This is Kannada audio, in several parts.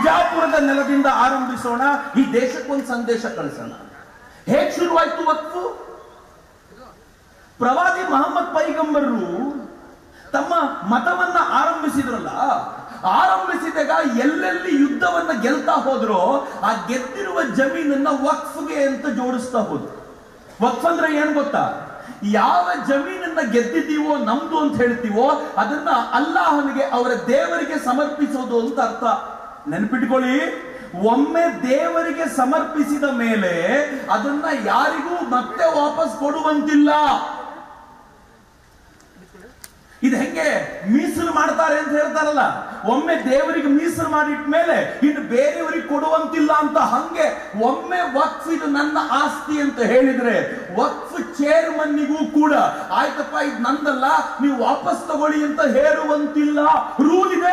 ಬಿಜಾಪುರದ ನೆಲದಿಂದ ಆರಂಭಿಸೋಣ ಈ ದೇಶಕ್ಕೊಂದು ಸಂದೇಶ ಕಳಿಸೋಣ ಹೇಗ್ ಶುರುವಾಯ್ತು ವಕ್ಫು ಪ್ರವಾದಿ ಮಹಮ್ಮದ್ ಪೈಗಂಬರರು ತಮ್ಮ ಮತವನ್ನ ಆರಂಭಿಸಿದ್ರಲ್ಲ ಆರಂಭಿಸಿದಾಗ ಎಲ್ಲೆಲ್ಲಿ ಯುದ್ಧವನ್ನ ಗೆಲ್ತಾ ಹೋದ್ರೋ ಆ ಗೆದ್ದಿರುವ ಜಮೀನನ್ನ ವಕ್ಫ್ಗೆ ಅಂತ ಜೋಡಿಸ್ತಾ ಹೋದ್ರು ವಕ್ಫ್ ಅಂದ್ರೆ ಏನ್ ಗೊತ್ತಾ ಯಾವ ಜಮೀನನ್ನ ಗೆದ್ದಿದ್ದೀವೋ ನಮ್ದು ಅಂತ ಹೇಳ್ತೀವೋ ಅದನ್ನ ಅಲ್ಲಾಹನಿಗೆ ಅವರ ದೇವರಿಗೆ ಸಮರ್ಪಿಸೋದು ಅಂತ ಅರ್ಥ ನೆನ್ಪಿಟ್ಕೊಳ್ಳಿ ಒಮ್ಮೆ ದೇವರಿಗೆ ಸಮರ್ಪಿಸಿದ ಮೇಲೆ ಅದನ್ನ ಯಾರಿಗೂ ಮತ್ತೆ ವಾಪಸ್ ಕೊಡುವಂತಿಲ್ಲ ಇದು ಹೆಂಗೆ ಮೀಸಲು ಮಾಡ್ತಾರೆ ಅಂತ ಹೇಳ್ತಾರಲ್ಲ ಒಮ್ಮೆ ದೇವರಿಗೆ ಮೀಸಲು ಮಾಡಿಟ್ಟ ಮೇಲೆ ಇನ್ನು ಬೇರೆಯವರಿಗೆ ಕೊಡುವಂತಿಲ್ಲ ಅಂತ ಹಂಗೆ ಒಮ್ಮೆ ವಕ್ಫ್ ಇದು ನನ್ನ ಆಸ್ತಿ ಅಂತ ಹೇಳಿದ್ರೆ ವಕ್ಫ್ ಚೇರ್ಮನ್ನಿಗೂ ಕೂಡ ಆಯ್ತಪ್ಪ ಇದು ನಂದಲ್ಲ ನೀವು ವಾಪಸ್ ತಗೊಳ್ಳಿ ಅಂತ ಹೇಳುವಂತಿಲ್ಲ ರೂಲ್ ಇದೆ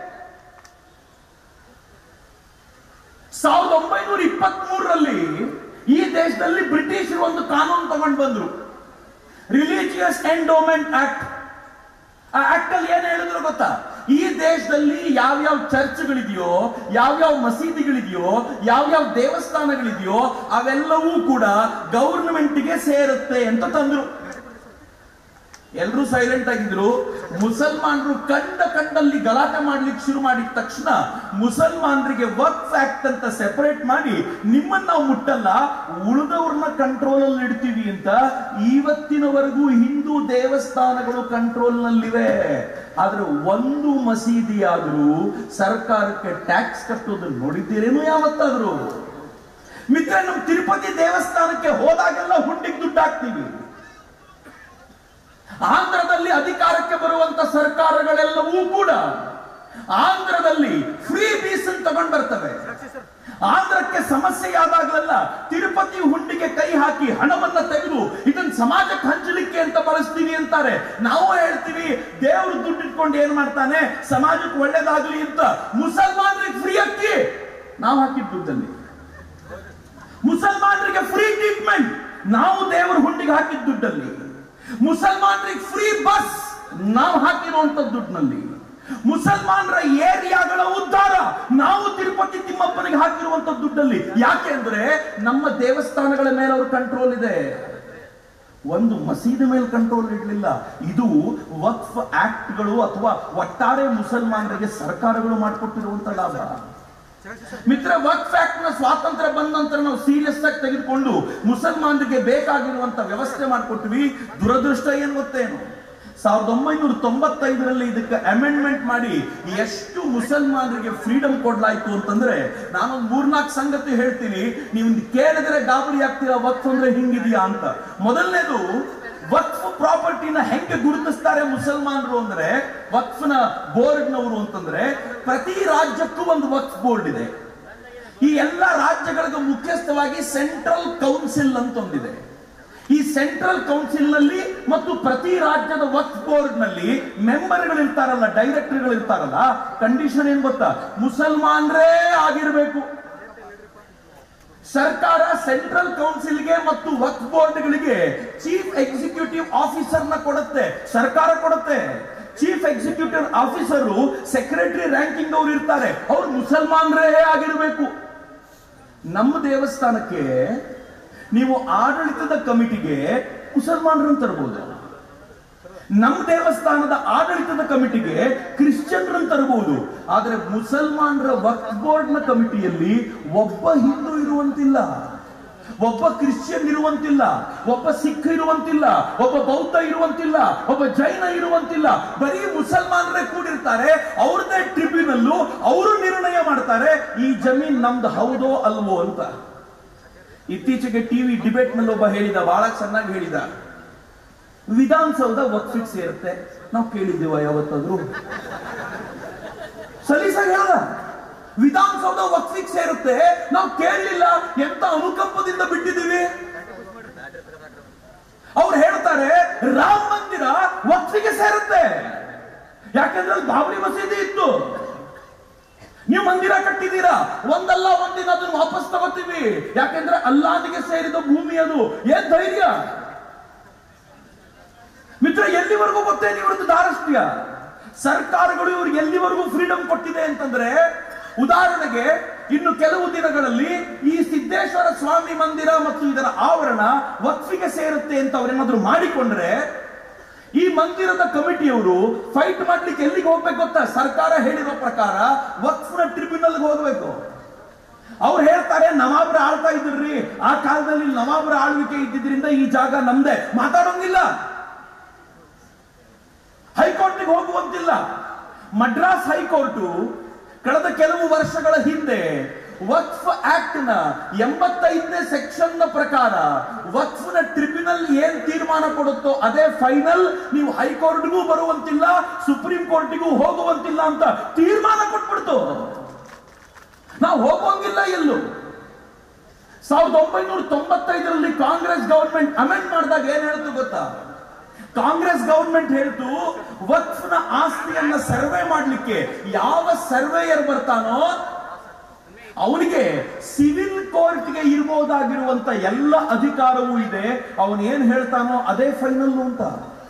ಸಾವಿರದ ಒಂಬೈನೂರ ಇಪ್ಪತ್ತ್ ಮೂರರಲ್ಲಿ ಈ ದೇಶದಲ್ಲಿ ಬ್ರಿಟಿಷರು ಒಂದು ಕಾನೂನು ತಗೊಂಡು ಬಂದ್ರು ರಿಲಿಜಿಯಸ್ ಎಂಡೋಮೆಂಟ್ ಆಕ್ಟ್ ಆ ಆಕ್ಟ್ ಅಲ್ಲಿ ಏನ್ ಹೇಳಿದ್ರು ಗೊತ್ತಾ ಈ ದೇಶದಲ್ಲಿ ಯಾವ್ಯಾವ ಚರ್ಚ್ಗಳಿದೆಯೋ ಯಾವ್ಯಾವ ಮಸೀದಿಗಳಿದೆಯೋ ಯಾವ್ಯಾವ ದೇವಸ್ಥಾನಗಳಿದೆಯೋ ಅವೆಲ್ಲವೂ ಕೂಡ ಗೌರ್ಮೆಂಟ್ಗೆ ಸೇರುತ್ತೆ ಅಂತ ತಂದ್ರು ಎಲ್ಲರೂ ಸೈಲೆಂಟ್ ಆಗಿದ್ರು ಮುಸಲ್ಮಾನರು ಕಂಡ ಕಂಡಲ್ಲಿ ಗಲಾಟೆ ಮಾಡ್ಲಿಕ್ಕೆ ಶುರು ಮಾಡಿದ ತಕ್ಷಣ ಮುಸಲ್ಮಾನರಿಗೆ ವರ್ಕ್ ಆಕ್ಟ್ ಅಂತ ಸೆಪರೇಟ್ ಮಾಡಿ ನಿಮ್ಮನ್ನ ನಾವು ಮುಟ್ಟಲ್ಲ ಉಳಿದವ್ರನ್ನ ಕಂಟ್ರೋಲ್ ಅಲ್ಲಿ ಇಡ್ತೀವಿ ಅಂತ ಇವತ್ತಿನವರೆಗೂ ಹಿಂದೂ ದೇವಸ್ಥಾನಗಳು ಕಂಟ್ರೋಲ್ ನಲ್ಲಿವೆ ಆದ್ರೆ ಒಂದು ಮಸೀದಿ ಆದ್ರೂ ಸರ್ಕಾರಕ್ಕೆ ಟ್ಯಾಕ್ಸ್ ಕಟ್ಟೋದನ್ನ ನೋಡಿದ್ದೀರೇನು ಯಾವತ್ತಾದ್ರೂ ಮಿತ್ರ ನಮ್ ತಿರುಪತಿ ದೇವಸ್ಥಾನಕ್ಕೆ ಹೋದಾಗೆಲ್ಲ ಹುಂಡಿಗೆ ದುಡ್ಡು ಹಾಕ್ತೀವಿ ಆಂಧ್ರದಲ್ಲಿ ಅಧಿಕಾರಕ್ಕೆ ಬರುವಂತ ಸರ್ಕಾರಗಳೆಲ್ಲವೂ ಕೂಡ ಆಂಧ್ರದಲ್ಲಿ ಫ್ರೀ ಬೀಸ್ ತಗೊಂಡ್ ಬರ್ತವೆ ಆಂಧ್ರಕ್ಕೆ ಸಮಸ್ಯೆ ಆದಾಗಲೆಲ್ಲ ತಿರುಪತಿ ಹುಂಡಿಗೆ ಕೈ ಹಾಕಿ ಹಣವನ್ನ ತೆಗೆದು ಇದನ್ನ ಸಮಾಜಕ್ಕೆ ಹಂಚಲಿಕ್ಕೆ ಅಂತ ಬಳಸ್ತೀವಿ ಅಂತಾರೆ ನಾವು ಹೇಳ್ತೀವಿ ದೇವರು ದುಡ್ಡು ಇಟ್ಕೊಂಡು ಏನ್ ಮಾಡ್ತಾನೆ ಸಮಾಜಕ್ಕೆ ಒಳ್ಳೇದಾಗ್ಲಿ ಅಂತ ಮುಸಲ್ಮಾನರಿಗೆ ಫ್ರೀ ಅಕ್ಕಿ ನಾವು ಹಾಕಿದ ದುಡ್ಡಲ್ಲಿ ಮುಸಲ್ಮಾನರಿಗೆ ಫ್ರೀ ಟ್ರೀಟ್ಮೆಂಟ್ ನಾವು ದೇವರ ಹುಂಡಿಗೆ ಹಾಕಿದ ದುಡ್ಡಲ್ಲಿ ಮುಸಲ್ಮಾನರಿಗೆ ಫ್ರೀ ಬಸ್ ನಾವು ಹಾಕಿರುವಂತ ದುಡ್ಡಿನಲ್ಲಿ ಮುಸಲ್ಮಾನರ ಏರಿಯಾಗಳ ಉದ್ಧಾರ ನಾವು ತಿರುಪತಿ ತಿಮ್ಮಪ್ಪನಿಗೆ ಹಾಕಿರುವಂತ ದುಡ್ಡಲ್ಲಿ ಯಾಕೆ ಅಂದ್ರೆ ನಮ್ಮ ದೇವಸ್ಥಾನಗಳ ಮೇಲೆ ಅವ್ರ ಕಂಟ್ರೋಲ್ ಇದೆ ಒಂದು ಮಸೀದಿ ಮೇಲೆ ಕಂಟ್ರೋಲ್ ಇರಲಿಲ್ಲ ಇದು ವಕ್ಫ್ ಆಕ್ಟ್ಗಳು ಅಥವಾ ಒಟ್ಟಾರೆ ಮುಸಲ್ಮಾನರಿಗೆ ಸರ್ಕಾರಗಳು ಮಾಡಿಕೊಟ್ಟಿರುವಂತ ಲಾಭ ಮಿತ್ರ ವಕ್ಫ್ ಆಕ್ಟ್ ನ ಸ್ವಾತಂತ್ರ್ಯ ಬಂದ ನಂತರ ನಾವು ಸೀರಿಯಸ್ ಆಗಿ ತೆಗೆದುಕೊಂಡು ಮುಸಲ್ಮಾನರಿಗೆ ಬೇಕಾಗಿರುವಂತ ವ್ಯವಸ್ಥೆ ಮಾಡಿಕೊಟ್ವಿ ದುರದೃಷ್ಟ ಏನ್ ಗೊತ್ತೇನು ಸಾವಿರದ ಒಂಬೈನೂರ ತೊಂಬತ್ತೈದರಲ್ಲಿ ಇದಕ್ಕೆ ಅಮೆಂಡ್ಮೆಂಟ್ ಮಾಡಿ ಎಷ್ಟು ಮುಸಲ್ಮಾನರಿಗೆ ಫ್ರೀಡಮ್ ಕೊಡ್ಲಾಯ್ತು ಅಂತಂದ್ರೆ ನಾನೊಂದು ಮೂರ್ನಾಲ್ಕು ಸಂಗತಿ ಹೇಳ್ತೀನಿ ನೀವು ಕೇಳಿದ್ರೆ ಗಾಬರಿ ಆಗ್ತೀರಾ ವಕ್ಫ್ ಅಂದ್ರೆ ಹಿಂಗಿದೆಯಾ ಅಂತ ಮೊದಲನೇದು ವಕ್ಫ್ ಪ್ರಾಪರ್ಟಿನ ಹೆಂಗೆ ಗುರುತಿಸ್ತಾರೆ ಮುಸಲ್ಮಾನರು ಅಂದ್ರೆ ವಕ್ಫ್ನ ಬೋರ್ಡ್ನವರು ಅಂತಂದ್ರೆ ಪ್ರತಿ ರಾಜ್ಯಕ್ಕೂ ಒಂದು ವಕ್ಫ್ ಬೋರ್ಡ್ ಇದೆ ಈ ಎಲ್ಲ ರಾಜ್ಯಗಳಿಗೂ ಮುಖ್ಯಸ್ಥವಾಗಿ ಸೆಂಟ್ರಲ್ ಕೌನ್ಸಿಲ್ ಅಂತ ಒಂದಿದೆ ಈ ಸೆಂಟ್ರಲ್ ಕೌನ್ಸಿಲ್ ನಲ್ಲಿ ಮತ್ತು ಪ್ರತಿ ರಾಜ್ಯದ ವಕ್ಫ್ ಬೋರ್ಡ್ ನಲ್ಲಿ ಮೆಂಬರ್ಗಳು ಇರ್ತಾರಲ್ಲ ಡೈರೆಕ್ಟರ್ಗಳು ಇರ್ತಾರಲ್ಲ ಕಂಡೀಷನ್ ಏನ್ ಗೊತ್ತಾ ಮುಸಲ್ಮಾನರೇ ಆಗಿರ್ಬೇಕು ಸರ್ಕಾರ ಸೆಂಟ್ರಲ್ ಕೌನ್ಸಿಲ್ಗೆ ಮತ್ತು ವಕ್ಫ್ ಬೋರ್ಡ್ಗಳಿಗೆ ಚೀಫ್ ಎಕ್ಸಿಕ್ಯೂಟಿವ್ ಆಫೀಸರ್ನ ಕೊಡುತ್ತೆ ಸರ್ಕಾರ ಕೊಡುತ್ತೆ chief executive officer secretary ranking ಅವ್ರು ಇರ್ತಾರೆ ಅವ್ರು ಮುಸಲ್ಮಾನರೇ ಆಗಿರಬೇಕು ನಮ್ಮ ದೇವಸ್ಥಾನಕ್ಕೆ ನೀವು ಆಡಳಿತದ ಕಮಿಟಿಗೆ ಮುಸಲ್ಮಾನರನ್ನು ತರಬಹುದು ನಮ್ಮ ದೇವಸ್ಥಾನದ ಆಡಳಿತದ ಕಮಿಟಿಗೆ ಕ್ರಿಶ್ಚಿಯನ್ರನ್ನು ತರಬಹುದು ಆದರೆ ಮುಸಲ್ಮಾನರ ವಕ್ಫ್ ಬೋರ್ಡ್ ನ ಕಮಿಟಿಯಲ್ಲಿ ಒಬ್ಬ ಹಿಂದೂ ಇರುವಂತಿಲ್ಲ ಒಬ್ಬ ಕ್ರಿಶ್ಚಿಯನ್ ಇರುವಂತಿಲ್ಲ ಒಬ್ಬ ಸಿಖ್ ಇರುವಂತಿಲ್ಲ ಒಬ್ಬ ಬೌದ್ಧ ಇರುವಂತಿಲ್ಲ ಒಬ್ಬ ಜೈನ ಇರುವಂತಿಲ್ಲ ಬರೀ ಮುಸಲ್ಮಾನರೇ ಕೂಡಿರ್ತಾರೆ ಅವ್ರದೇ ಟ್ರಿಬ್ಯುನಲ್ಲು ಅವರು ನಿರ್ಣಯ ಮಾಡ್ತಾರೆ ಈ ಜಮೀನ್ ನಮ್ದು ಹೌದೋ ಅಲ್ವೋ ಅಂತ ಇತ್ತೀಚೆಗೆ ಟಿವಿ ಡಿಬೇಟ್ ನಲ್ಲಿ ಒಬ್ಬ ಹೇಳಿದ ಬಹಳ ಚೆನ್ನಾಗಿ ಹೇಳಿದ ವಿಧಾನಸೌಧ ವಕ್ಫಿಗೆ ಸೇರುತ್ತೆ ನಾವು ಕೇಳಿದ್ದೇವ ಯಾವತ್ತಾದ್ರೂ ಸಲೀಸಾಗಿ ಹೇಳ್ದ ವಿಧಾನಸೌಧ ವಕ್ಫಿಗೆ ಸೇರುತ್ತೆ ನಾವು ಕೇಳಲಿಲ್ಲ ಎಂತ ಅನುಕಂಪದಿಂದ ಬಿಟ್ಟಿದ್ದೀವಿ ಅವ್ರು ಹೇಳ್ತಾರೆ ರಾಮ ಮಂದಿರ ವಕ್ಫಿಗೆ ಸೇರುತ್ತೆ ಯಾಕಂದ್ರೆ ಅಲ್ಲಿ ಬಾಬರಿ ಮಸೀದಿ ಇತ್ತು ನೀವು ಮಂದಿರ ಕಟ್ಟಿದ್ದೀರಾ ಒಂದಲ್ಲ ಒಂದಿನ ಅದನ್ನು ವಾಪಸ್ ತಗೋತೀವಿ ಯಾಕೆಂದ್ರೆ ಅಲ್ಲಾದಿಗೆ ಸೇರಿದ ಭೂಮಿ ಅದು ಏನ್ ಧೈರ್ಯ ಮಿತ್ರ ಎಲ್ಲಿವರೆಗೂ ಗೊತ್ತೇನು ಇವ್ರದ್ದು ದಾರಷ್ಟ್ಯ ಸರ್ಕಾರಗಳು ಇವ್ರಿಗೆ ಎಲ್ಲಿವರೆಗೂ ಫ್ರೀಡಮ್ ಕೊಟ್ಟಿದೆ ಅಂತಂದ್ರೆ ಉದಾಹರಣೆಗೆ ಇನ್ನು ಕೆಲವು ದಿನಗಳಲ್ಲಿ ಈ ಸಿದ್ದೇಶ್ವರ ಸ್ವಾಮಿ ಮಂದಿರ ಮತ್ತು ಇದರ ಆವರಣ ವಕ್ಫಿಗೆ ಸೇರುತ್ತೆ ಅಂತ ಅವರೇನಾದ್ರೂ ಮಾಡಿಕೊಂಡ್ರೆ ಈ ಮಂದಿರದ ಕಮಿಟಿಯವರು ಫೈಟ್ ಮಾಡ್ಲಿಕ್ಕೆ ಎಲ್ಲಿಗೆ ಹೋಗ್ಬೇಕು ಗೊತ್ತಾ ಸರ್ಕಾರ ಹೇಳಿರೋ ಪ್ರಕಾರ ವಕ್ಫ್ನ ಟ್ರಿಬ್ಯುನಲ್ಗೆ ಹೋಗ್ಬೇಕು ಅವ್ರು ಹೇಳ್ತಾರೆ ನವಾಬ್ರ ಆಳ್ತಾ ಇದ್ರಿ ಆ ಕಾಲದಲ್ಲಿ ನವಾಬ್ರ ಆಳ್ವಿಕೆ ಇದ್ದಿದ್ರಿಂದ ಈ ಜಾಗ ನಮ್ದೆ ಮಾತಾಡೋಂಗಿಲ್ಲ ಹೈಕೋರ್ಟ್ಗೆ ಹೋಗುವಂತಿಲ್ಲ ಮಡ್ರಾಸ್ ಹೈಕೋರ್ಟು ಕಳೆದ ಕೆಲವು ವರ್ಷಗಳ ಹಿಂದೆ ವಕ್ಫ್ ಆಕ್ಟ್ ನ ಎಂಬತ್ತೈದನೇ ಸೆಕ್ಷನ್ ನ ಪ್ರಕಾರ ವಕ್ಫ್ ನ ಟ್ರಿಬ್ಯುನಲ್ ಏನ್ ತೀರ್ಮಾನ ಕೊಡುತ್ತೋ ಅದೇ ಫೈನಲ್ ನೀವು ಹೈಕೋರ್ಟ್ಗೂ ಬರುವಂತಿಲ್ಲ ಸುಪ್ರೀಂ ಕೋರ್ಟಿಗೂ ಹೋಗುವಂತಿಲ್ಲ ಅಂತ ತೀರ್ಮಾನ ಕೊಟ್ಬಿಡ್ತು ನಾವು ಹೋಗೋಂಗಿಲ್ಲ ಎಲ್ಲೂ ಸಾವಿರದ ಒಂಬೈನೂರ ತೊಂಬತ್ತೈದರಲ್ಲಿ ಕಾಂಗ್ರೆಸ್ ಗವರ್ಮೆಂಟ್ ಅಮೆಂಡ್ ಮಾಡಿದಾಗ ಏನ್ ಹೇಳ್ತು ಗೊತ್ತಾ ಕಾಂಗ್ರೆಸ್ ಗವರ್ಮೆಂಟ್ ಹೇಳ್ತು ವಕ್ಫ್ನ ಆಸ್ತಿಯನ್ನ ಸರ್ವೆ ಮಾಡ್ಲಿಕ್ಕೆ ಯಾವ ಸರ್ವೇಯರ್ ಬರ್ತಾನೋ ಅವನಿಗೆ ಸಿವಿಲ್ ಕೋರ್ಟ್ಗೆ ಇರಬಹುದಾಗಿರುವಂತ ಎಲ್ಲ ಅಧಿಕಾರವೂ ಇದೆ ಅವನ್ ಏನ್ ಹೇಳ್ತಾನೋ ಅದೇ ಫೈನಲ್ ಅಂತ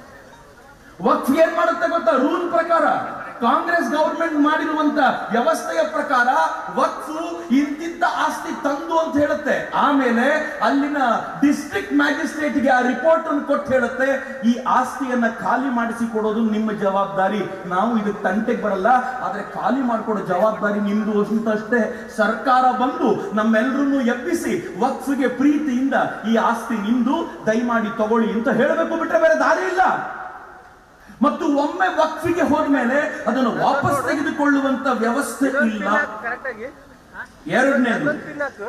ವಕ್ಫ್ ಏನ್ ಮಾಡುತ್ತೆ ಗೊತ್ತಾ ರೂಲ್ ಪ್ರಕಾರ ಕಾಂಗ್ರೆಸ್ ಗವರ್ಮೆಂಟ್ ಮಾಡಿರುವಂತ ವ್ಯವಸ್ಥೆಯ ಪ್ರಕಾರ ವಕ್ಫ್ ಇಂತಿಂತ ಆಸ್ತಿ ತಂದು ಅಂತ ಹೇಳುತ್ತೆ ಆಮೇಲೆ ಅಲ್ಲಿನ ಡಿಸ್ಟ್ರಿಕ್ಟ್ ಮ್ಯಾಜಿಸ್ಟ್ರೇಟ್ಗೆ ಆ ರಿಪೋರ್ಟ್ ಅನ್ನು ಕೊಟ್ಟು ಹೇಳುತ್ತೆ ಈ ಆಸ್ತಿಯನ್ನ ಖಾಲಿ ಮಾಡಿಸಿ ಕೊಡೋದು ನಿಮ್ಮ ಜವಾಬ್ದಾರಿ ನಾವು ಇದಕ್ಕೆ ತಂಟೆಗೆ ಬರಲ್ಲ ಆದ್ರೆ ಖಾಲಿ ಮಾಡ್ಕೊಡೋ ಜವಾಬ್ದಾರಿ ನಿಮ್ದು ಅಂತ ಅಷ್ಟೇ ಸರ್ಕಾರ ಬಂದು ನಮ್ಮೆಲ್ಲರನ್ನು ಎಬ್ಬಿಸಿ ವಕ್ಫ್ಗೆ ಪ್ರೀತಿಯಿಂದ ಈ ಆಸ್ತಿ ನಿಮ್ದು ದಯಮಾಡಿ ತಗೊಳ್ಳಿ ಅಂತ ಹೇಳಬೇಕು ಬಿಟ್ರೆ ಬೇರೆ ದಾರಿ ಇಲ್ಲ ಮತ್ತು ಒಮ್ಮೆ ವಕ್ಫಿಗೆ ಹೋದ್ಮೇಲೆ ಅದನ್ನು ವಾಪಸ್ ತೆಗೆದುಕೊಳ್ಳುವಂತ ವ್ಯವಸ್ಥೆ ಇಲ್ಲ ಕರೆಕ್ಟಾಗಿ ಎರಡನೇದು ತಿನ್ನಕ್ಕೆ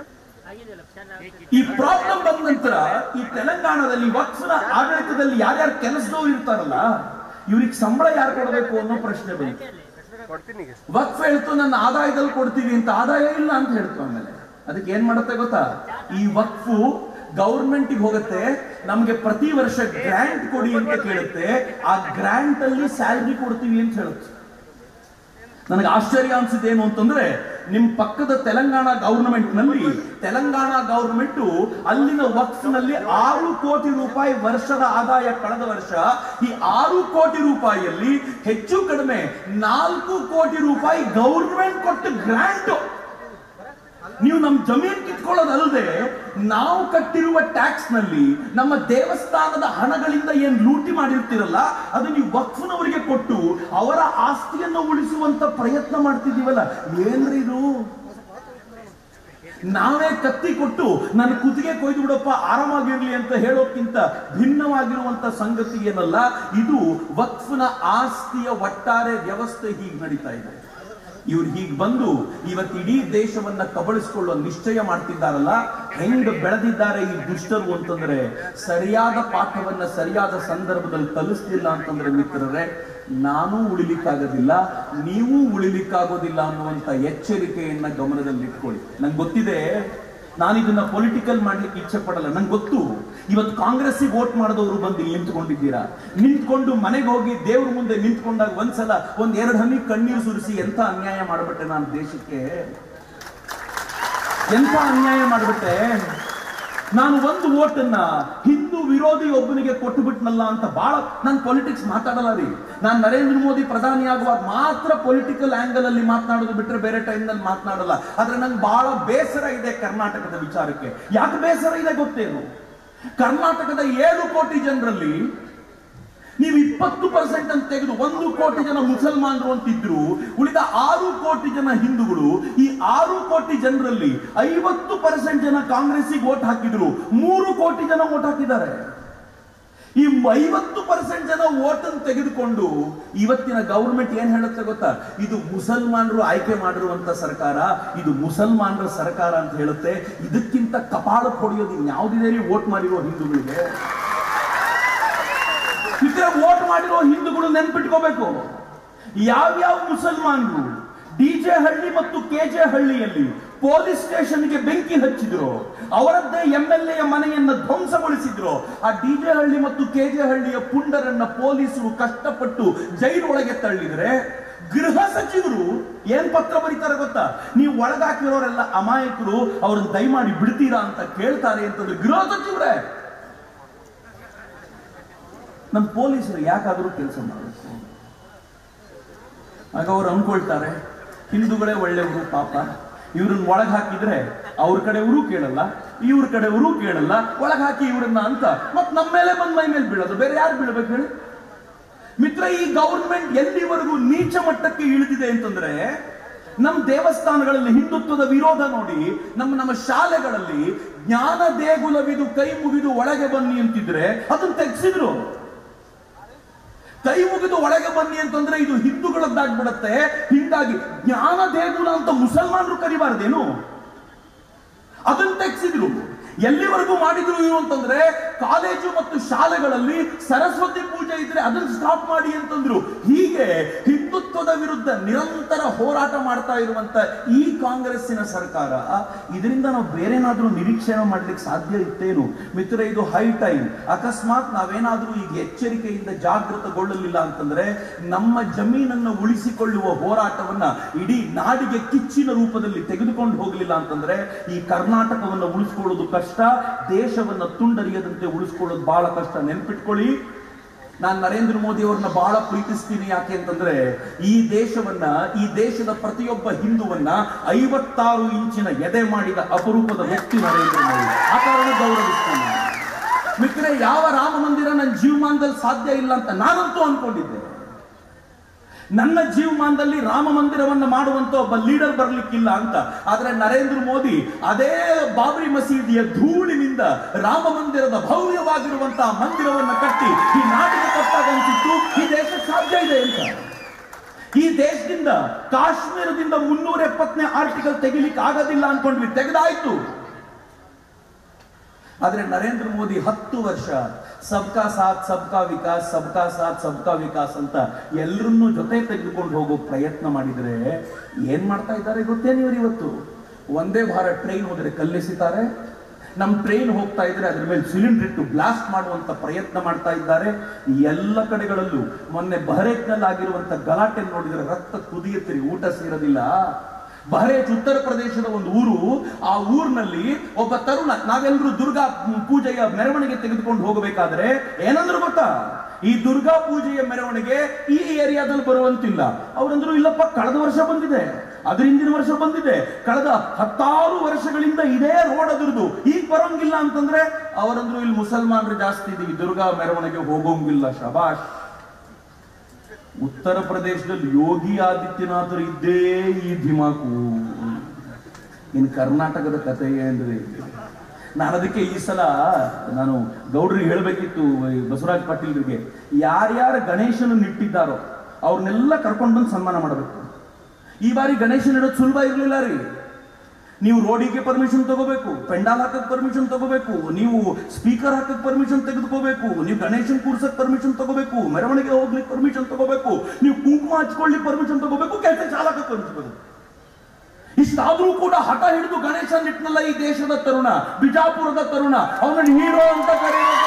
ಈ ಪ್ರಾಬ್ಲಮ್ ಬಂದ ನಂತರ ಈ ತೆಲಂಗಾಣದಲ್ಲಿ ವಕ್ಫ್ನ ಆಡಳಿತದಲ್ಲಿ ಯಾರ್ಯಾರು ಕೆಲಸದವ್ರು ಇರ್ತಾರಲ್ಲ ಇವ್ರಿಗೆ ಸಂಬಳ ಯಾರು ಕೊಡಬೇಕು ಅನ್ನೋ ಪ್ರಶ್ನೆ ಬಂತು ಕೊಡ್ತೀನಿ ಈಗ ವಕ್ಫ್ ಹೇಳ್ತು ನನ್ನ ಆದಾಯದಲ್ಲಿ ಕೊಡ್ತೀವಿ ಅಂತ ಆದಾಯ ಇಲ್ಲ ಅಂತ ಹೇಳ್ತು ಆಮೇಲೆ ಅದಕ್ಕೆ ಏನ್ ಮಾಡುತ್ತೆ ಗೊತ್ತಾ ಈ ವಕ್ಫು ಗೌರ್ಮೆಂಟ್ ಹೋಗುತ್ತೆ ನಮ್ಗೆ ಪ್ರತಿ ವರ್ಷ ಗ್ರಾಂಟ್ ಕೊಡಿ ಅಂತ ಕೇಳುತ್ತೆ ಆ ಗ್ರಾಂಟ್ ಅಲ್ಲಿ ಸ್ಯಾಲ್ರಿ ಕೊಡ್ತೀವಿ ಅಂತ ಹೇಳುತ್ತೆ ನನಗೆ ಆಶ್ಚರ್ಯ ಅನ್ಸಿದ್ದೇನು ಅಂತಂದ್ರೆ ನಿಮ್ ಪಕ್ಕದ ತೆಲಂಗಾಣ ಗವರ್ನಮೆಂಟ್ ನಲ್ಲಿ ತೆಲಂಗಾಣ ಗವರ್ನಮೆಂಟ್ ಅಲ್ಲಿನ ವಕ್ಫ್ ನಲ್ಲಿ ಆರು ಕೋಟಿ ರೂಪಾಯಿ ವರ್ಷದ ಆದಾಯ ಕಳೆದ ವರ್ಷ ಈ ಆರು ಕೋಟಿ ರೂಪಾಯಿಯಲ್ಲಿ ಹೆಚ್ಚು ಕಡಿಮೆ ನಾಲ್ಕು ಕೋಟಿ ರೂಪಾಯಿ ಗೌರ್ಮೆಂಟ್ ಕೊಟ್ಟು ಗ್ರಾಂಟ್ ನೀವು ನಮ್ಮ ಜಮೀನ್ ಕಿತ್ಕೊಳ್ಳೋದಲ್ಲದೆ ನಾವು ಕಟ್ಟಿರುವ ಟ್ಯಾಕ್ಸ್ ನಲ್ಲಿ ನಮ್ಮ ದೇವಸ್ಥಾನದ ಹಣಗಳಿಂದ ಏನ್ ಲೂಟಿ ಮಾಡಿರ್ತೀರಲ್ಲ ಅದು ನೀವು ವಕ್ಫ್ನವರಿಗೆ ಕೊಟ್ಟು ಅವರ ಆಸ್ತಿಯನ್ನು ಉಳಿಸುವಂತ ಪ್ರಯತ್ನ ಮಾಡ್ತಿದೀವಲ್ಲ ಏನ್ರಿ ಇದು ನಾವೇ ಕತ್ತಿ ಕೊಟ್ಟು ನನ್ನ ಕುತ್ತಿಗೆ ಕೊಯ್ದು ಬಿಡಪ್ಪ ಆರಾಮಾಗಿರ್ಲಿ ಅಂತ ಹೇಳೋಕ್ಕಿಂತ ಭಿನ್ನವಾಗಿರುವಂತ ಸಂಗತಿ ಏನಲ್ಲ ಇದು ವಕ್ಫ್ನ ಆಸ್ತಿಯ ಒಟ್ಟಾರೆ ವ್ಯವಸ್ಥೆ ಹೀಗೆ ನಡೀತಾ ಇದೆ ಇವ್ರು ಹೀಗೆ ಬಂದು ಇವತ್ತು ಇಡೀ ದೇಶವನ್ನ ಕಬಳಿಸಿಕೊಳ್ಳುವ ನಿಶ್ಚಯ ಮಾಡ್ತಿದ್ದಾರಲ್ಲ ಹೆಂಗ್ ಬೆಳೆದಿದ್ದಾರೆ ಈ ದುಷ್ಟರು ಅಂತಂದ್ರೆ ಸರಿಯಾದ ಪಾಠವನ್ನ ಸರಿಯಾದ ಸಂದರ್ಭದಲ್ಲಿ ಕಲಿಸ್ಲಿಲ್ಲ ಅಂತಂದ್ರೆ ಮಿತ್ರರೇ ನಾನೂ ಉಳಿಲಿಕ್ಕಾಗೋದಿಲ್ಲ ನೀವು ಉಳಿಲಿಕ್ಕಾಗೋದಿಲ್ಲ ಅನ್ನುವಂತ ಎಚ್ಚರಿಕೆಯನ್ನ ಗಮನದಲ್ಲಿ ಇಟ್ಕೊಳ್ಳಿ ನಂಗೆ ಗೊತ್ತಿದೆ ನಾನು ಇದನ್ನ ಪೊಲಿಟಿಕಲ್ ಮಾಡ್ಲಿಕ್ಕೆ ಇಚ್ಛೆ ಪಡಲ್ಲ ನಂಗೆ ಗೊತ್ತು ಇವತ್ತು ಕಾಂಗ್ರೆಸ್ಸಿಗೆ ವೋಟ್ ಮಾಡಿದವರು ಬಂದು ಇಲ್ಲಿ ನಿಂತ್ಕೊಂಡಿದ್ದೀರಾ ನಿಂತ್ಕೊಂಡು ಮನೆಗೆ ಹೋಗಿ ದೇವ್ರ ಮುಂದೆ ನಿಂತ್ಕೊಂಡಾಗ ಒಂದ್ಸಲ ಒಂದ್ ಎರಡು ಹನಿ ಕಣ್ಣೀರು ಸುರಿಸಿ ಎಂತ ಅನ್ಯಾಯ ಮಾಡ್ಬಿಟ್ಟೆ ನಾನು ದೇಶಕ್ಕೆ ಎಂತ ಅನ್ಯಾಯ ಮಾಡ್ಬಿಟ್ಟೆ ನಾನು ಒಂದು ಓಟನ್ನ ಹಿಂದೂ ವಿರೋಧಿ ಒಬ್ಬನಿಗೆ ಕೊಟ್ಟು ಬಿಟ್ನಲ್ಲ ಅಂತ ಬಹಳ ನಾನು ಪೊಲಿಟಿಕ್ಸ್ ಮಾತಾಡಲ್ಲ ರೀ ನಾನು ನರೇಂದ್ರ ಮೋದಿ ಪ್ರಧಾನಿ ಆಗುವಾಗ ಮಾತ್ರ ಪೊಲಿಟಿಕಲ್ ಆಂಗಲ್ ಅಲ್ಲಿ ಮಾತನಾಡೋದು ಬಿಟ್ರೆ ಬೇರೆ ಟೈಮ್ ನಲ್ಲಿ ಮಾತನಾಡಲ್ಲ ಆದ್ರೆ ನಂಗೆ ಬಹಳ ಬೇಸರ ಇದೆ ಕರ್ನಾಟಕದ ವಿಚಾರಕ್ಕೆ ಯಾಕೆ ಬೇಸರ ಇದೆ ಗೊತ್ತೇನು ಕರ್ನಾಟಕದ ಏಳು ಕೋಟಿ ಜನರಲ್ಲಿ ನೀವು ಇಪ್ಪತ್ತು ಪರ್ಸೆಂಟ್ ಅಂತ ತೆಗೆದು ಒಂದು ಕೋಟಿ ಜನ ಮುಸಲ್ಮಾನರು ಅಂತಿದ್ರು ಉಳಿದ ಆರು ಕೋಟಿ ಜನ ಹಿಂದೂಗಳು ಈ ಆರು ಕೋಟಿ ಜನರಲ್ಲಿ ಐವತ್ತು ಪರ್ಸೆಂಟ್ ಜನ ಕಾಂಗ್ರೆಸ್ಸಿಗೆ ವೋಟ್ ಹಾಕಿದ್ರು ಮೂರು ಕೋಟಿ ಜನ ವೋಟ್ ಹಾಕಿದ್ದಾರೆ ಈ ಐವತ್ತು ಪರ್ಸೆಂಟ್ ಜನ ವೋಟ್ ಅನ್ನು ತೆಗೆದುಕೊಂಡು ಇವತ್ತಿನ ಗವರ್ಮೆಂಟ್ ಏನ್ ಹೇಳುತ್ತೆ ಗೊತ್ತಾ ಇದು ಮುಸಲ್ಮಾನರು ಆಯ್ಕೆ ಮಾಡಿರುವಂತ ಸರ್ಕಾರ ಇದು ಮುಸಲ್ಮಾನರ ಸರ್ಕಾರ ಅಂತ ಹೇಳುತ್ತೆ ಇದಕ್ಕಿಂತ ಕಪಾಳ ಹೊಡೆಯೋದು ಇನ್ಯಾವುದಿದೆ ರೀ ವೋಟ್ ಮಾಡಿರೋ ಹಿಂದೂಗಳಿಗೆ ಇತರ ವೋಟ್ ಮಾಡಿರೋ ಹಿಂದೂಗಳು ನೆನ್ಪಿಟ್ಕೋಬೇಕು ಯಾವ್ಯಾವ ಮುಸಲ್ಮಾನರು ಡಿಜೆ ಹಳ್ಳಿ ಮತ್ತು ಕೆಜೆ ಹಳ್ಳಿಯಲ್ಲಿ ಪೊಲೀಸ್ ಸ್ಟೇಷನ್ಗೆ ಬೆಂಕಿ ಹಚ್ಚಿದ್ರು ಅವರದ್ದೇ ಎಂ ಎಲ್ ಎ ಮನೆಯನ್ನ ಧ್ವಂಸಗೊಳಿಸಿದ್ರು ಆ ಡಿಜೆ ಹಳ್ಳಿ ಮತ್ತು ಕೆಜೆ ಹಳ್ಳಿಯ ಪುಂಡರನ್ನ ಪೊಲೀಸರು ಕಷ್ಟಪಟ್ಟು ಜೈಲೊಳಗೆ ತಳ್ಳಿದ್ರೆ ಗೃಹ ಸಚಿವರು ಏನ್ ಪತ್ರ ಬರೀತಾರೆ ಗೊತ್ತಾ ನೀವು ಒಳಗಾಕಿರೋರೆಲ್ಲ ಅಮಾಯಕರು ಅವ್ರನ್ನ ದಯಮಾಡಿ ಬಿಡ್ತೀರಾ ಅಂತ ಕೇಳ್ತಾರೆ ಅಂತಂದ್ರೆ ಗೃಹ ಸಚಿವರೇ ನಮ್ಮ ಪೊಲೀಸರು ಯಾಕಾದರೂ ಕೆಲಸ ಮಾಡಬೇಕು ಆಗ ಅವ್ರು ಅನ್ಕೊಳ್ತಾರೆ ಹಿಂದೂಗಳೇ ಒಳ್ಳೆಯವರು ಪಾಪ ಇವ್ರನ್ನ ಒಳಗ್ ಹಾಕಿದ್ರೆ ಅವ್ರ ಕಡೆಯವರು ಕೇಳಲ್ಲ ಇವ್ರ ಕಡೆಯವರು ಕೇಳಲ್ಲ ಒಳಗ್ ಹಾಕಿ ಇವ್ರನ್ನ ಅಂತ ಮತ್ ನಮ್ಮ ಮೇಲೆ ಬಂದ್ ಮೈ ಮೇಲೆ ಬೀಳೋದು ಬೇರೆ ಯಾರು ಬೀಳ್ಬೇಕು ಹೇಳಿ ಮಿತ್ರ ಈ ಗೌರ್ಮೆಂಟ್ ಎಲ್ಲಿವರೆಗೂ ನೀಚ ಮಟ್ಟಕ್ಕೆ ಇಳಿದಿದೆ ಅಂತಂದ್ರೆ ನಮ್ಮ ದೇವಸ್ಥಾನಗಳಲ್ಲಿ ಹಿಂದುತ್ವದ ವಿರೋಧ ನೋಡಿ ನಮ್ಮ ನಮ್ಮ ಶಾಲೆಗಳಲ್ಲಿ ಜ್ಞಾನ ದೇಗುಲವಿದು ಕೈ ಮುಗಿದು ಒಳಗೆ ಬನ್ನಿ ಅಂತಿದ್ರೆ ಅದನ್ನ ತೆಗ್ಸಿದ್ರು ಕೈ ಮುಗಿದು ಒಳಗೆ ಬನ್ನಿ ಅಂತಂದ್ರೆ ಇದು ಹಿಂದೂಗಳದ್ದಾಗ್ಬಿಡತ್ತೆ ಹಿಂಗಾಗಿ ಜ್ಞಾನ ದೇಗುಲ ಅಂತ ಮುಸಲ್ಮಾನರು ಕರಿಬಾರ್ದೇನು ಅದನ್ನ ತೆಗ್ಸಿದ್ರು ಎಲ್ಲಿವರೆಗೂ ಮಾಡಿದ್ರು ಇವರು ಅಂತಂದ್ರೆ ಕಾಲೇಜು ಮತ್ತು ಶಾಲೆಗಳಲ್ಲಿ ಸರಸ್ವತಿ ಪೂಜೆ ಇದ್ರೆ ಅದನ್ನ ಸ್ಟಾಪ್ ಮಾಡಿ ಅಂತಂದ್ರು ಹೀಗೆ ಹಿಂದುತ್ವದ ವಿರುದ್ಧ ನಿರಂತರ ಹೋರಾಟ ಮಾಡ್ತಾ ಇರುವಂತ ಈ ಕಾಂಗ್ರೆಸ್ಸಿನ ಸರ್ಕಾರ ಇದರಿಂದ ನಾವು ಬೇರೆನಾದ್ರೂ ನಿರೀಕ್ಷೆ ಮಾಡ್ಲಿಕ್ಕೆ ಸಾಧ್ಯ ಇತ್ತೇನು ಮಿತ್ರ ಇದು ಹೈ ಟೈಮ್ ಅಕಸ್ಮಾತ್ ನಾವೇನಾದ್ರೂ ಈಗ ಎಚ್ಚರಿಕೆಯಿಂದ ಜಾಗೃತಗೊಳ್ಳಲಿಲ್ಲ ಅಂತಂದ್ರೆ ನಮ್ಮ ಜಮೀನನ್ನು ಉಳಿಸಿಕೊಳ್ಳುವ ಹೋರಾಟವನ್ನ ಇಡೀ ನಾಡಿಗೆ ಕಿಚ್ಚಿನ ರೂಪದಲ್ಲಿ ತೆಗೆದುಕೊಂಡು ಹೋಗಲಿಲ್ಲ ಅಂತಂದ್ರೆ ಈ ಕರ್ನಾಟಕವನ್ನು ಉಳಿಸ್ಕೊಳ್ಳೋದು ಕಷ್ಟ ದೇಶವನ್ನ ತುಂಡರಿಯದಂತೆ ಉಳಿಸ್ಕೊಳ್ಳೋದು ಬಹಳ ಕಷ್ಟ ನೆನ್ಪಿಟ್ಕೊಳ್ಳಿ ನಾನು ನರೇಂದ್ರ ಮೋದಿ ಅವ್ರನ್ನ ಬಹಳ ಪ್ರೀತಿಸ್ತೀನಿ ಯಾಕೆ ಅಂತಂದ್ರೆ ಈ ದೇಶವನ್ನ ಈ ದೇಶದ ಪ್ರತಿಯೊಬ್ಬ ಹಿಂದುವನ್ನ ಐವತ್ತಾರು ಇಂಚಿನ ಎದೆ ಮಾಡಿದ ಅಪರೂಪದ ವ್ಯಕ್ತಿ ನರೇಂದ್ರ ಮೋದಿ ಆ ಕಾರಣ ಗೌರವಿಸ್ತೀನಿ ಮಿತ್ರರೆ ಯಾವ ರಾಮ ಮಂದಿರ ನನ್ನ ಜೀವಮಾನದಲ್ಲಿ ಸಾಧ್ಯ ಇಲ್ಲ ಅಂತ ನಾನಂತೂ ಅನ್ಕೊಂಡಿದ್ದೆ ನನ್ನ ಜೀವಮಾನದಲ್ಲಿ ರಾಮ ಮಂದಿರವನ್ನ ಮಾಡುವಂತ ಒಬ್ಬ ಲೀಡರ್ ಬರ್ಲಿಕ್ಕಿಲ್ಲ ಅಂತ ಆದ್ರೆ ನರೇಂದ್ರ ಮೋದಿ ಅದೇ ಬಾಬರಿ ಮಸೀದಿಯ ಧೂಳಿನಿಂದ ರಾಮ ಮಂದಿರದ ಭವ್ಯವಾಗಿರುವಂತಹ ಮಂದಿರವನ್ನ ಕಟ್ಟಿ ಈ ನಾಡಿಗೆ ಕಟ್ಟಾಗ ಅನ್ಸಿತ್ತು ಈ ದೇಶಕ್ಕೆ ಸಾಧ್ಯ ಇದೆ ಅಂತ ಈ ದೇಶದಿಂದ ಕಾಶ್ಮೀರದಿಂದ ಮುನ್ನೂರ ಎಪ್ಪತ್ತನೇ ಆರ್ಟಿಕಲ್ ತೆಗಿಲಿಕ್ಕೆ ಆಗೋದಿಲ್ಲ ಅನ್ಕೊಂಡ್ವಿ ತೆಗೆದಾಯ್ತು ಆದ್ರೆ ನರೇಂದ್ರ ಮೋದಿ ಹತ್ತು ವರ್ಷ ಸಬ್ಕಾ ಸಾಥ್ ಸಬ್ಕಾ ವಿಕಾಸ್ ಸಬ್ಕಾ ಸಾಥ್ ಸಬ್ಕಾ ವಿಕಾಸ್ ಅಂತ ಎಲ್ಲರನ್ನೂ ಜೊತೆ ತೆಗೆದುಕೊಂಡು ಹೋಗೋ ಪ್ರಯತ್ನ ಮಾಡಿದ್ರೆ ಏನ್ ಮಾಡ್ತಾ ಇದ್ದಾರೆ ಗೊತ್ತೇನು ಇವರು ಇವತ್ತು ಒಂದೇ ಭಾರತ್ ಟ್ರೈನ್ ಹೋದ್ರೆ ಕಲ್ಲೆಸಿತಾರೆ ನಮ್ ಟ್ರೈನ್ ಹೋಗ್ತಾ ಇದ್ರೆ ಅದ್ರ ಮೇಲೆ ಸಿಲಿಂಡರ್ ಇಟ್ಟು ಬ್ಲಾಸ್ಟ್ ಮಾಡುವಂತ ಪ್ರಯತ್ನ ಮಾಡ್ತಾ ಇದ್ದಾರೆ ಎಲ್ಲ ಕಡೆಗಳಲ್ಲೂ ಮೊನ್ನೆ ಬಹರೇಜ್ನಲ್ಲಿ ಆಗಿರುವಂತ ಗಲಾಟೆ ನೋಡಿದ್ರೆ ರಕ್ತ ಕುದಿಯುತ್ತೀರಿ ಊಟ ಸೇರೋದಿಲ್ಲ ಬಹರೇಜ್ ಉತ್ತರ ಪ್ರದೇಶದ ಒಂದು ಊರು ಆ ಊರಿನಲ್ಲಿ ಒಬ್ಬ ತರುಣ ನಾವೆಲ್ಲರೂ ದುರ್ಗಾ ಪೂಜೆಯ ಮೆರವಣಿಗೆ ತೆಗೆದುಕೊಂಡು ಹೋಗಬೇಕಾದ್ರೆ ಏನಂದ್ರು ಗೊತ್ತಾ ಈ ದುರ್ಗಾ ಪೂಜೆಯ ಮೆರವಣಿಗೆ ಈ ಏರಿಯಾದಲ್ಲಿ ಬರುವಂತಿಲ್ಲ ಅವರಂದ್ರು ಇಲ್ಲಪ್ಪ ಕಳೆದ ವರ್ಷ ಬಂದಿದೆ ಅದ್ರ ಹಿಂದಿನ ವರ್ಷ ಬಂದಿದೆ ಕಳೆದ ಹತ್ತಾರು ವರ್ಷಗಳಿಂದ ಇದೇ ರೋಡ್ ಅದ್ರದ್ದು ಈಗ ಬರೋಂಗಿಲ್ಲ ಅಂತಂದ್ರೆ ಅವರಂದ್ರು ಇಲ್ಲಿ ಮುಸಲ್ಮಾನರು ಜಾಸ್ತಿ ಇದೀವಿ ದುರ್ಗಾ ಮೆರವಣಿಗೆ ಹೋಗೋಂಗಿಲ್ಲ ಶಬಾಷ್ ಉತ್ತರ ಪ್ರದೇಶದಲ್ಲಿ ಯೋಗಿ ಆದಿತ್ಯನಾಥರು ಇದ್ದೇ ಈ ಧಿಮಾಕು ಇನ್ನು ಕರ್ನಾಟಕದ ಕಥೆ ಏನ್ರಿ ನಾನು ಅದಕ್ಕೆ ಈ ಸಲ ನಾನು ಗೌಡ್ರಿಗೆ ಹೇಳಬೇಕಿತ್ತು ಬಸವರಾಜ್ ಪಾಟೀಲ್ರಿಗೆ ಯಾರ್ಯಾರ ಗಣೇಶನ ಇಟ್ಟಿದ್ದಾರೋ ಅವ್ರನ್ನೆಲ್ಲ ಕರ್ಕೊಂಡು ಬಂದು ಸನ್ಮಾನ ಮಾಡಬೇಕು ಈ ಬಾರಿ ಗಣೇಶನ ಇಡೋದು ಸುಲಭ ಇರಲಿಲ್ಲ ರೀ ನೀವು ರೋಡಿಗೆ ಪರ್ಮಿಷನ್ ತಗೋಬೇಕು ಪೆಂಡಾಲ್ ಹಾಕಕ್ ಪರ್ಮಿಷನ್ ತಗೋಬೇಕು ನೀವು ಸ್ಪೀಕರ್ ಹಾಕಕ್ ಪರ್ಮಿಷನ್ ತೆಗೆದುಕೋಬೇಕು ನೀವು ಗಣೇಶನ್ ಕೂರ್ಸಕ್ ಪರ್ಮಿಷನ್ ತಗೋಬೇಕು ಮೆರವಣಿಗೆ ಹೋಗ್ಲಿಕ್ಕೆ ಪರ್ಮಿಷನ್ ತಗೋಬೇಕು ನೀವು ಕುಂಕುಮ ಹಚ್ಕೊಳ್ಳಿಕ್ಕೆ ಪರ್ಮಿಷನ್ ತಗೋಬೇಕು ಕೆಲಸ ಚಾಲಕ ಪರ್ಮಿಷನ್ ಇಷ್ಟಾದ್ರೂ ಕೂಡ ಹಠ ಹಿಡಿದು ಗಣೇಶನ್ ಇಟ್ನಲ್ಲ ಈ ದೇಶದ ತರುಣ ಬಿಜಾಪುರದ ತರುಣ ಅವನನ್ನು ಹೀರೋ ಅಂತ ಕರೆಯೋದು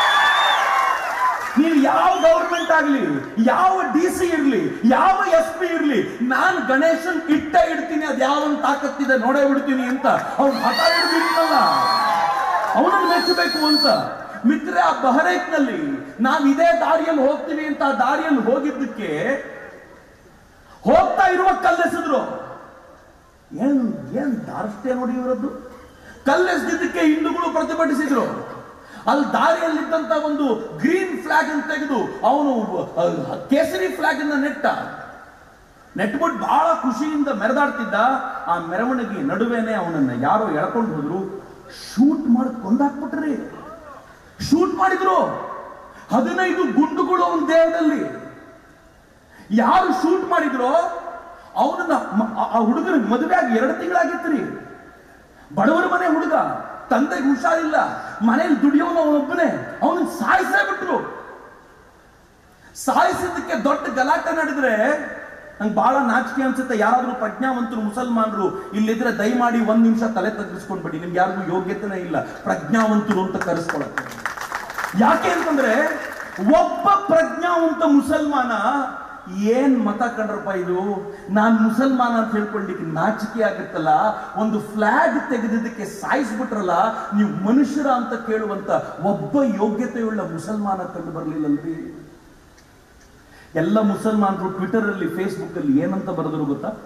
ನೀವು ಯಾವ ಗೌರ್ಮೆಂಟ್ ಆಗ್ಲಿ ಯಾವ ಡಿ ಸಿ ಇರ್ಲಿ ಯಾವ ಎಸ್ ಪಿ ಇರ್ಲಿ ನಾನ್ ಗಣೇಶನ್ ಇಟ್ಟ ಇಡ್ತೀನಿ ಅದ್ ಯಾವನ್ ತಾಕತ್ತಿದೆ ನೋಡೇ ಬಿಡ್ತೀನಿ ಅಂತ ಅವ್ನು ಹಠ ಹಿಡಿದಿರ್ತಾನಲ್ಲ ಅವನನ್ನು ಮೆಚ್ಚಬೇಕು ಅಂತ ಮಿತ್ರ ಆ ಬಹರೇಕ್ನಲ್ಲಿ ನಾವ್ ಇದೇ ದಾರಿಯಲ್ಲಿ ಹೋಗ್ತೀವಿ ಅಂತ ಆ ದಾರಿಯಲ್ಲಿ ಹೋಗಿದ್ದಕ್ಕೆ ಹೋಗ್ತಾ ಇರುವ ಕಲ್ಲೆಸೆದ್ರು ಏನ್ ಏನ್ ದಾರಷ್ಟೇ ನೋಡಿ ಇವರದ್ದು ಕಲ್ಲೆಸೆದಿದ್ದಕ್ಕೆ ಹಿಂದೂಗಳು ಪ್ರತಿಭಟಿಸಿದ್ರು ಅಲ್ಲಿ ದಾರಿಯಲ್ಲಿದ್ದಂತ ಒಂದು ಗ್ರೀನ್ ಫ್ಲಾಗ್ ಅನ್ನು ತೆಗೆದು ಅವನು ಅಹ್, ಕೇಸರಿ ಫ್ಲಾಗ್ ಅನ್ನ ನೆಟ್ಟ ನೆಟ್ಬಿಟ್ಟು ಬಹಳ ಖುಷಿಯಿಂದ ಮೆರೆದಾಡ್ತಿದ್ದ ಆ ಮೆರವಣಿಗೆ ನಡುವೆನೆ ಅವನನ್ನ ಯಾರೋ ಎಳ್ಕೊಂಡು ಹೋದ್ರು ಶೂಟ್ ಮಾಡಿ ಕೊಂದಾಕ್ಬಿಟ್ರಿ ಶೂಟ್ ಮಾಡಿದ್ರು ಹದಿನೈದು ಗುಂಡುಗಳು ಅವನ ದೇಹದಲ್ಲಿ ಯಾರು ಶೂಟ್ ಮಾಡಿದ್ರೋ ಅವನನ್ನ ಮ- ಆ- ಆ ಹುಡುಗನಿಗೆ ಮದುವೆ ಆಗಿ ಎರಡು ತಿಂಗಳಾಗಿತ್ತು ಬಡವರ ಮನೆ ಹುಡುಗ ತಂದೆಗೆ ಹುಷಾರಿಲ್ಲ ಮನೇಲಿ ದುಡಿಯೋನು ಅವನೊಬ್ಬನೇ ಅವನ ಸಾಯಿಸೇ ಬಿಟ್ರು ಸಾಯಿಸಿದ್ದಕ್ಕೆ ದೊಡ್ಡ ಗಲಾಟೆ ನಡೆದ್ರೆ ನಂಗೆ ಬಹಳ ನಾಚಿಕೆ ಅನ್ಸುತ್ತೆ ಯಾರಾದ್ರೂ ಪ್ರಜ್ಞಾವಂತರು ಮುಸಲ್ಮಾನರು ಇಲ್ಲಿದ್ರೆ ದಯಮಾಡಿ ಒಂದ್ ನಿಮಿಷ ತಲೆ ತಗ್ಗಿಸ್ಕೊಂಡ್ಬಿಡಿ ನಿಮ್ಗೆ ಯಾರಿಗೂ ಯೋಗ್ಯತೆನೇ ಇಲ್ಲ ಪ್ರಜ್ಞಾವಂತರು ಅಂತ ಕರೆಸ್ಕೊಳಕ್ಕೆ ಯಾಕೆ ಅಂತಂದ್ರೆ ಒಬ್ಬ ಪ್ರಜ್ಞಾವಂತ ಮುಸಲ್ಮಾನ ಏನ್ ಮತ ಕಂಡ್ರಪ್ಪ ಇದು ನಾನ್ ಮುಸಲ್ಮಾನ ಅಂತ ಹೇಳ್ಕೊಳ್ಳಿಕ್ಕೆ ನಾಚಿಕೆ ಆಗುತ್ತಲ್ಲ ಒಂದು ಫ್ಲಾಗ್ ತೆಗೆದಿದ್ದಕ್ಕೆ ಸಾಯಿಸ್ಬಿಟ್ರಲ್ಲ ನೀವು ಮನುಷ್ಯರ ಅಂತ ಕೇಳುವಂತ ಒಬ್ಬ ಯೋಗ್ಯತೆಯುಳ್ಳ ಮುಸಲ್ಮಾನ ಕಂಡು ಬರ್ಲಿಲ್ಲಲ್ರಿ ಎಲ್ಲ ಮುಸಲ್ಮಾನರು ಟ್ವಿಟರ್ ಅಲ್ಲಿ ಫೇಸ್ಬುಕ್ ಅಲ್ಲಿ ಏನಂತ ಬರೆದ್ರು ಗೊತ್ತಾ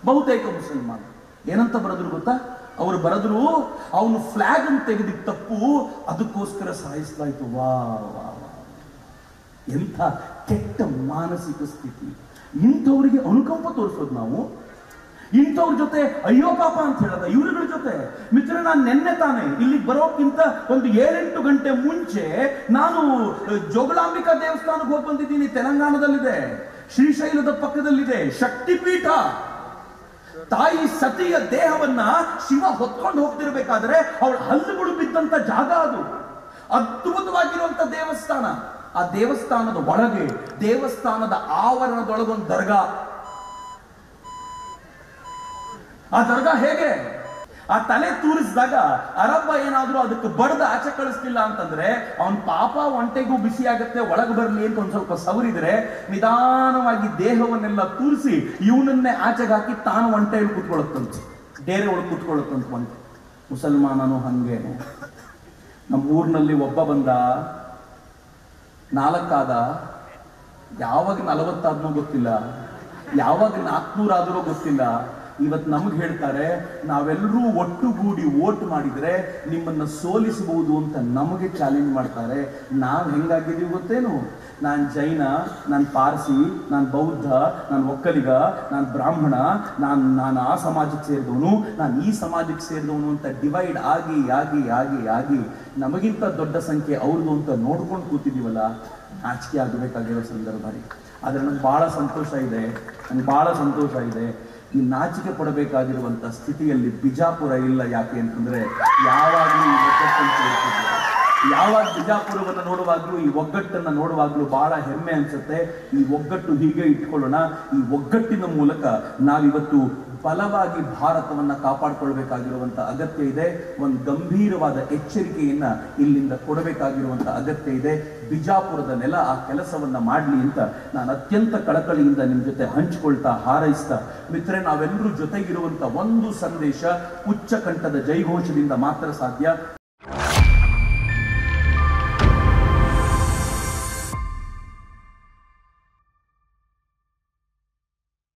ಬಹುತೇಕ ಮುಸಲ್ಮಾನ್ ಏನಂತ ಬರೆದ್ರು ಗೊತ್ತಾ ಅವರು ಬರೆದ್ರು ಅವನು ಫ್ಲಾಗ್ ಅನ್ನು ತೆಗೆದಿದ್ದ ತಪ್ಪು ಅದಕ್ಕೋಸ್ಕರ ಸಾಯಿಸ್ಲಾಯ್ತು ವಾ ವಾ ವಾ ಎಂಥ ಕೆಟ್ಟ ಮಾನಸಿಕ ಸ್ಥಿತಿ ಇಂಥವರಿಗೆ ಅನುಕಂಪ ತೋರಿಸೋದು ನಾವು ಇಂಥವ್ರ ಜೊತೆ ಅಯ್ಯೋ ಪಾಪ ಅಂತ ಹೇಳದ ಇವ್ರುಗಳ ಜೊತೆ ಮಿತ್ರ ನಾನು ನೆನ್ನೆ ತಾನೆ ಇಲ್ಲಿಗೆ ಬರೋಕ್ಕಿಂತ ಒಂದು ಏಳೆಂಟು ಗಂಟೆ ಮುಂಚೆ ನಾನು ಅಹ್, ಜೋಗಳಾಂಬಿಕಾ ದೇವಸ್ಥಾನಕ್ಕೆ ಹೋಗಿ ಬಂದಿದ್ದೀನಿ ತೆಲಂಗಾಣದಲ್ಲಿದೆ ಶ್ರೀಶೈಲದ ಪಕ್ಕದಲ್ಲಿದೆ ಶಕ್ತಿಪೀಠ ತಾಯಿ ಸತಿಯ ದೇಹವನ್ನ ಶಿವ ಹೊತ್ಕೊಂಡು ಹೋಗ್ತಿರ್ಬೇಕಾದ್ರೆ ಅವಳ ಹಲ್ಲುಗಳು ಬಿದ್ದಂತ ಜಾಗ ಅದು ಅದ್ಭುತವಾಗಿರುವಂತ ದೇವಸ್ಥಾನ ಆ ದೇವಸ್ಥಾನದ ಒಳಗೆ ದೇವಸ್ಥಾನದ ಆವರಣದೊಳಗೊಂದು ದರ್ಗಾ ಆ ದರ್ಗಾ ಹೇಗೆ ಆ ತಲೆ ತೂರಿಸಿದಾಗ ಅರಬ್ಬ ಏನಾದ್ರೂ ಅದಕ್ಕೆ ಬಡ್ದ ಆಚೆ ಕಳಿಸ್ತಿಲ್ಲ ಅಂತಂದ್ರೆ ಅವನ್ ಪಾಪ ಒಂಟೆಗೂ ಬಿಸಿ ಆಗತ್ತೆ ಒಳಗೆ ಬರ್ಲಿ ಅಂತ ಒಂದ್ ಸ್ವಲ್ಪ ಸವರಿದ್ರೆ ನಿಧಾನವಾಗಿ ದೇಹವನ್ನೆಲ್ಲ ತೂರಿಸಿ ಇವನನ್ನೇ ಆಚೆಗೆ ಹಾಕಿ ತಾನು ಒಂಟೆಯಲ್ಲಿ ಕೂತ್ಕೊಳ್ಳುತ್ತಂತೆ ಡೇರೆ ಒಳಗೆ ಕೂತ್ಕೊಳ್ಳುತ್ತಂತ ಒಂಟೆ ಮುಸಲ್ಮಾನನು ಹಂಗೇನೆ ನಮ್ಮ ಊರಿನಲ್ಲಿ ಒಬ್ಬ ಬಂದ ನಾಲ್ಕಾದ ಯಾವಾಗ ನಲವತ್ತಾದ್ನೋ ಗೊತ್ತಿಲ್ಲ ಯಾವಾಗ ನಾಲ್ಕನೂರಾದ್ರೂ ಗೊತ್ತಿಲ್ಲ ಇವತ್ತು ನಮ್ಗೆ ಹೇಳ್ತಾರೆ ನಾವೆಲ್ಲರೂ ಒಟ್ಟುಗೂಡಿ ವೋಟ್ ಮಾಡಿದ್ರೆ ನಿಮ್ಮನ್ನ ಸೋಲಿಸಬಹುದು ಅಂತ ನಮಗೆ ಚಾಲೆಂಜ್ ಮಾಡ್ತಾರೆ ನಾವ್ ಹೆಂಗಾಗಿದೀವಿ ಗೊತ್ತೇನು ನಾನ್ ಜೈನ ನಾನ್ ಪಾರ್ಸಿ ನಾನ್ ಬೌದ್ಧ ನಾನ್ ಒಕ್ಕಲಿಗ ನಾನ್ ಬ್ರಾಹ್ಮಣ ನಾನ್ ನಾನು ಆ ಸಮಾಜಕ್ಕೆ ಸೇರಿದವನು ನಾನು ಈ ಸಮಾಜಕ್ಕೆ ಸೇರಿದವನು ಅಂತ ಡಿವೈಡ್ ಆಗಿ ಆಗಿ ಆಗಿ ಆಗಿ ನಮಗಿಂತ ದೊಡ್ಡ ಸಂಖ್ಯೆ ಅವ್ರದ್ದು ಅಂತ ನೋಡ್ಕೊಂಡು ಕೂತಿದೀವಲ್ಲ ನಾಚಿಕೆ ಆಗಬೇಕಾಗಿರೋ ಸಂದರ್ಭ ರೀ ಆದ್ರೆ ನಂಗೆ ಬಹಳ ಸಂತೋಷ ಇದೆ ನಂಗೆ ಬಹಳ ಸಂತೋಷ ಇದೆ ಈ ನಾಚಿಕೆ ಪಡಬೇಕಾಗಿರುವಂತ ಸ್ಥಿತಿಯಲ್ಲಿ ಬಿಜಾಪುರ ಇಲ್ಲ ಯಾಕೆ ಅಂತಂದ್ರೆ ಯಾವಾಗಲೂ ಈ ಒಗ್ಗಟ್ಟನ್ನು ತೋರಿಸಿದ್ರು ಯಾವಾಗ ಬಿಜಾಪುರವನ್ನು ನೋಡುವಾಗ್ಲೂ ಈ ಒಗ್ಗಟ್ಟನ್ನ ನೋಡುವಾಗ್ಲೂ ಬಹಳ ಹೆಮ್ಮೆ ಅನ್ಸುತ್ತೆ ಈ ಒಗ್ಗಟ್ಟು ಹೀಗೆ ಇಟ್ಕೊಳ್ಳೋಣ ಈ ಒಗ್ಗಟ್ಟಿನ ಮೂಲಕ ನಾವಿವತ್ತು ಬಲವಾಗಿ ಭಾರತವನ್ನ ಕಾಪಾಡಿಕೊಳ್ಬೇಕಾಗಿರುವಂತ ಅಗತ್ಯ ಇದೆ ಒಂದು ಗಂಭೀರವಾದ ಎಚ್ಚರಿಕೆಯನ್ನ ಇಲ್ಲಿಂದ ಕೊಡಬೇಕಾಗಿರುವಂತ ಅಗತ್ಯ ಇದೆ ಬಿಜಾಪುರದ ನೆಲ ಆ ಕೆಲಸವನ್ನ ಮಾಡಲಿ ಅಂತ ನಾನು ಅತ್ಯಂತ ಕಳಕಳಿಯಿಂದ ನಿಮ್ ಜೊತೆ ಹಂಚಿಕೊಳ್ತಾ ಹಾರೈಸ್ತಾ ಮಿತ್ರೆ ನಾವೆಲ್ಲರೂ ಜೊತೆಗಿರುವಂತ ಒಂದು ಸಂದೇಶ ಉಚ್ಚ ಕಂಠದ ಜೈಘೋಷದಿಂದ ಮಾತ್ರ ಸಾಧ್ಯ